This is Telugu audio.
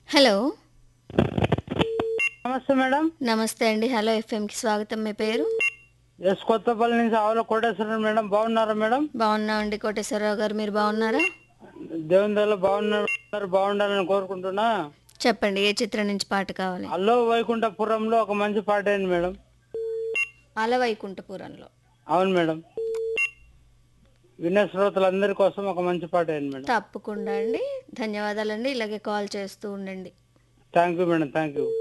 హలో నమస్తే మేడం నమస్తే అండి హలో ఎఫ్ఎంకి స్వాగతం మీ పేరు ఎస్ కొత్తపల్లి నుంచి ఆవుల కోటేశ్వరం మేడం బాగున్నారా మేడం బాగున్నామండి కోటేశ్వరరావు గారు మీరు బాగున్నారా దేవుని దయలో బాగున్నారు బాగుండాలని కోరుకుంటున్నా చెప్పండి ఏ చిత్రం నుంచి పాట కావాలి అల్లో వైకుంఠపురంలో ఒక మంచి పాట అయింది మేడం అలవైకుంఠపురంలో అవును మేడం వినే శ్రోతలందరి కోసం ఒక మంచి పాట అయింది మేడం తప్పకుండా అండి ధన్యవాదాలండి ఇలాగే కాల్ చేస్తూ ఉండండి thank you madam thank you